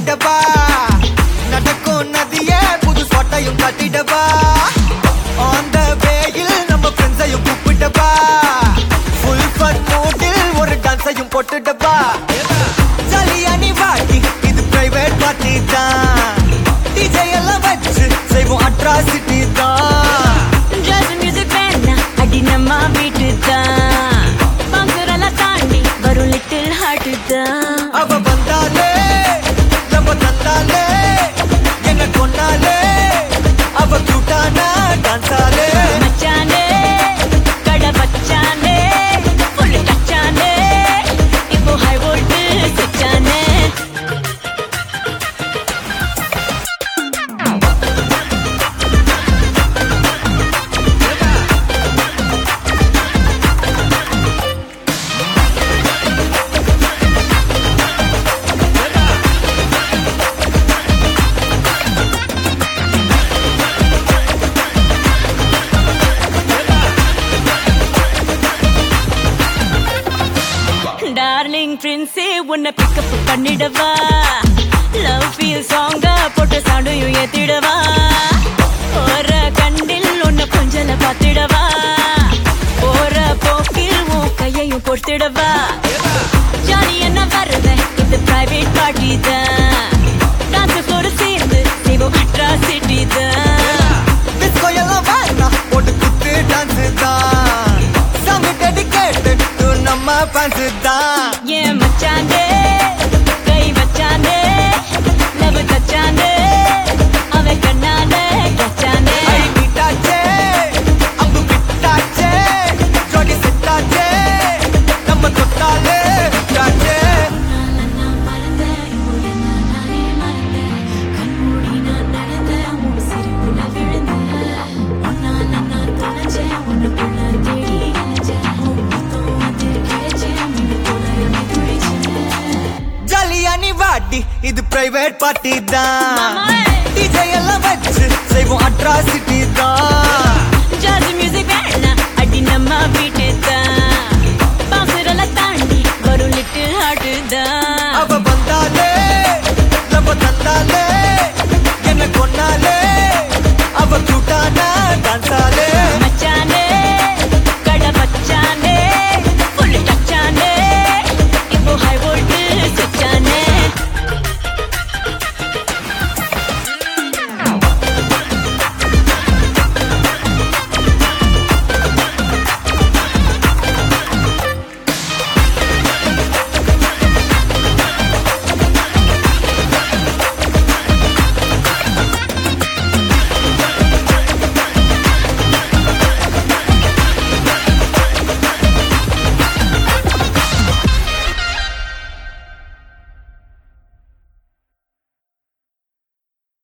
காட்டிடவா நடக்கும் நதிய புது சொட்டையும் கட்டிடவா on the வேயில் நம்ம ஃப்ரெண்ட்ஸையும் கூப்பிட்டவா ஃபுல் ஃபன் மூடில் ஒரு டான்ஸையும் போட்டுடவா ஜாலியா நீ வாடி இது பிரைவேட் பார்ட்டி தான் டிஜே எல்லாம் வச்சு செய்வோம் அட்ராசிட்டி தான் ஜாஸ் மியூசிக் வேணா அடி நம்ம வீட்டு தான் பங்குரெல்லாம் தாண்டி வரும் லிட்டில் ஹார்ட் தான் அவ வந்தாலே நம்ம தந்தாலே என்ன கொண்டாலே அவ கூட்டானா டான்ஸாலே மச்சானே கடை வச்சானே ஃபுல் டச்சானே இப்போ ஹை வோல்ட் சுச்சானே டார்லிங் பிரின்ஸே உன்னை பிக்கப் பண்ணிடவா லவ் ஃபீல் சாங்க போட்டு சவுண்டையும் ஏத்திடவா போற கண்டில் உன்னை கொஞ்சல பார்த்திடவா போற போக்கில் உன் கையையும் கொடுத்திடவா ஜாலி என்ன வருத இது பிரைவேட் பார்ட்டி தான் டான்ஸ் கூட சேர்ந்து செய்வோம் அட்ராசிட்டி தான் டிஸ்கோ எல்லாம் வேணா போட்டு குத்து டான்ஸ் தான் சாங் டெடிகேட் நம்ம ஃபேன்ஸ் தான் ஏன் மச்சானே கை வச்சானே லவ் தச்சானே அவன் கண்ணானே கச்சானே ஐ மீட்டாச்சே அம்பு விட்டாச்சே ஜோடி செட்டாச்சே நம்ம தொட்டாலே விட்டாச்சே ஜாலியா நீ வாடி இது பிரைவேட் பார்ட்டி தான் மாமா. டிஜே எல்லாம் வச்சு செய்வோம் அட்ராசிட்டி தான் ஜாஸ் மியூசிக் வேணா அடி நம்ம வீட்டு